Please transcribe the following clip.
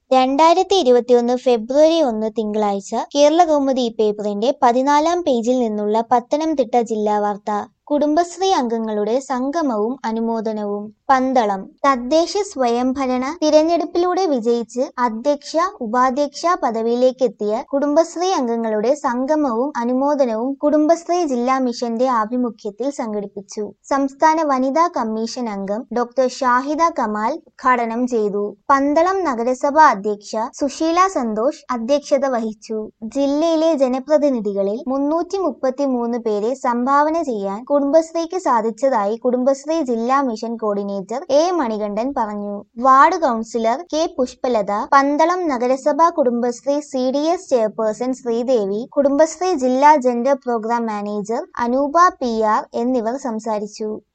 രണ്ടായിരത്തി ഇരുപത്തിയൊന്ന് ഫെബ്രുവരി ഒന്ന് തിങ്കളാഴ്ച കേരളകൗമുദി പേപ്പറിന്റെ പതിനാലാം പേജിൽ നിന്നുള്ള പത്തനംതിട്ട ജില്ലാ വാർത്ത കുടുംബശ്രീ അംഗങ്ങളുടെ സംഗമവും അനുമോദനവും പന്തളം തദ്ദേശ സ്വയംഭരണ തിരഞ്ഞെടുപ്പിലൂടെ വിജയിച്ച് അധ്യക്ഷ ഉപാധ്യക്ഷ പദവിയിലേക്കെത്തിയ കുടുംബശ്രീ അംഗങ്ങളുടെ സംഗമവും അനുമോദനവും കുടുംബശ്രീ ജില്ലാ മിഷന്റെ ആഭിമുഖ്യത്തിൽ സംഘടിപ്പിച്ചു സംസ്ഥാന വനിതാ കമ്മീഷൻ അംഗം ഡോക്ടർ ഷാഹിദ കമാൽ ഉദ്ഘാടനം ചെയ്തു പന്തളം നഗരസഭ അധ്യക്ഷ സുശീല സന്തോഷ് അധ്യക്ഷത വഹിച്ചു ജില്ലയിലെ ജനപ്രതിനിധികളിൽ മുന്നൂറ്റി മുപ്പത്തി മൂന്ന് പേരെ സംഭാവന ചെയ്യാൻ കുടുംബശ്രീക്ക് സാധിച്ചതായി കുടുംബശ്രീ ജില്ലാ മിഷൻ കോർഡിനേറ്റർ എ മണികണ്ഠൻ പറഞ്ഞു ward councillor K Pushpalatha Pandalam നഗരസഭാ Kudumbashree C D S chairperson Sreedevi Kudumbashree ജില്ലാ gender programme manager Anoopa P R എന്നിവർ സംസാരിച്ചു